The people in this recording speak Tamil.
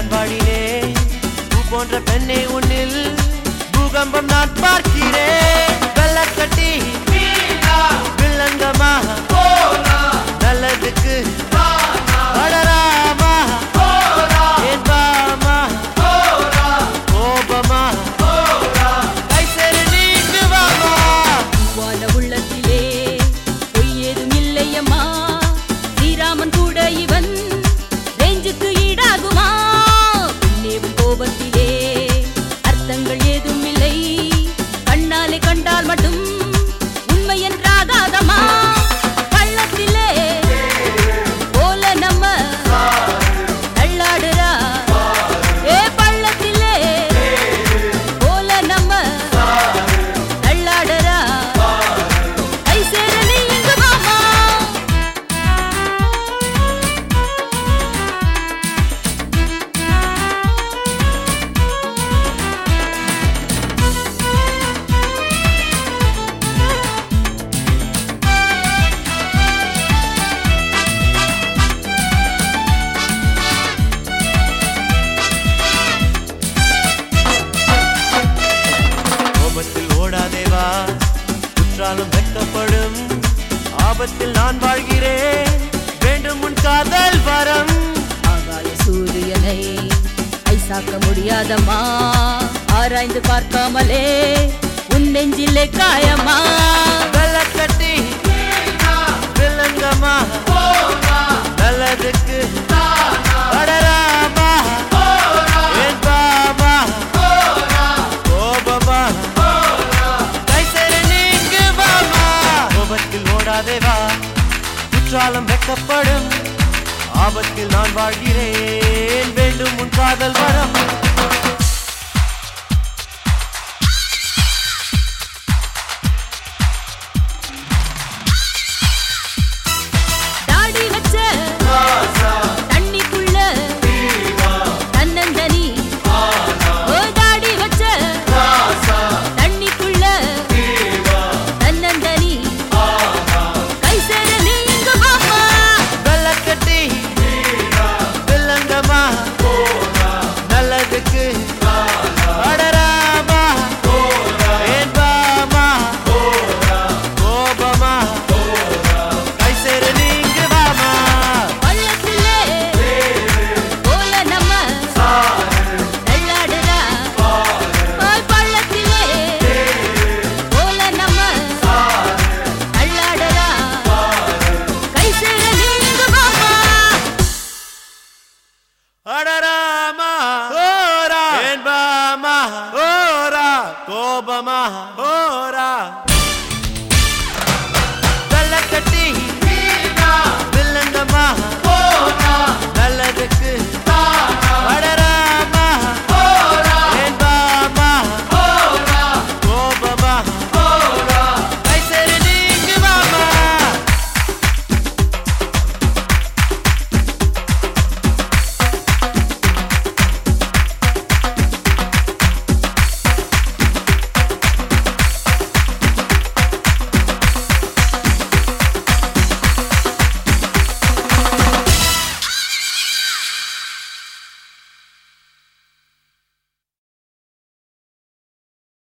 நான் வாழினேன் பூ போன்ற பெண்ணை உன்னில் பூகம்பம் நான் பார்க்கிறேன் வெள்ளக்கட்டி வில்லங்கமா நல்லதுக்கு அடராமா ஏன் பாமா கோபமா கை சேரு நீங்குவாமா வான உள்ளத்திலே பொய் ஏதும் இல்லையம்மா ஸ்ரீராமன் கூட இவன் ரேஞ்சுக்கு ஈடாகுமா பெண்ணேவும் கோபத்திலே அர்த்தங்கள் ஏதும் இல்லை கண்ணாலே கண்டால் மட்டும் உண்மை என்றாகாதம்மா பள்ளத்திலே போல நம்ம தள்ளாடுறா ஏ பள்ளத்திலே போல நம்ம தள்ளாடுறா கை சேர நீ இங்கு வாமா கோபத்தில் ஓடாதேவா குற்றாலும் வெட்கப்படும் ஆபத்தில் நான் வாழ்கிறேன் வேண்டும் உன் காதல் வரம் ஆகாய சூரியனை ஐசாக்க முடியாதம்மா ஆராய்ந்து பார்க்காமலே உன் நெஞ்சிலே காயமா வெள்ளக்கட்டி வில்லங்கமா நல்லதுக்கு அடராமா ஏன் பாமா கோபமா கை சேரு நீங்குவாமா கோபத்தில் ஓடாதே வா குற்றாலம் வெட்கப்படும் ஆபத்தில் நான் வாழ்கிறேன் வேண்டும் உன் காதல் வரம் தாடி வச்ச தண்ணிக்குள்ள தன்னந்தனி ஓ தாடி வச்ச தண்ணிக்குள்ள தன்னந்தனி கை சேர நீ இங்கு வாமா வெள்ளக்கட்டி வில்லங்கமா நல்லதுக்கு அடராமா ஏன் பாமா கோபமா கை சேரு நீங்க வாமா பள்ளத்திலே போல நம்ம தள்ளாடுறா ஓய் பள்ளத்திலே போல நம்ம தள்ளாடுறா கை சேர நீ இங்கு வாமா அடராமா ஓரா ஏன் பாமா ஓரா கோபமா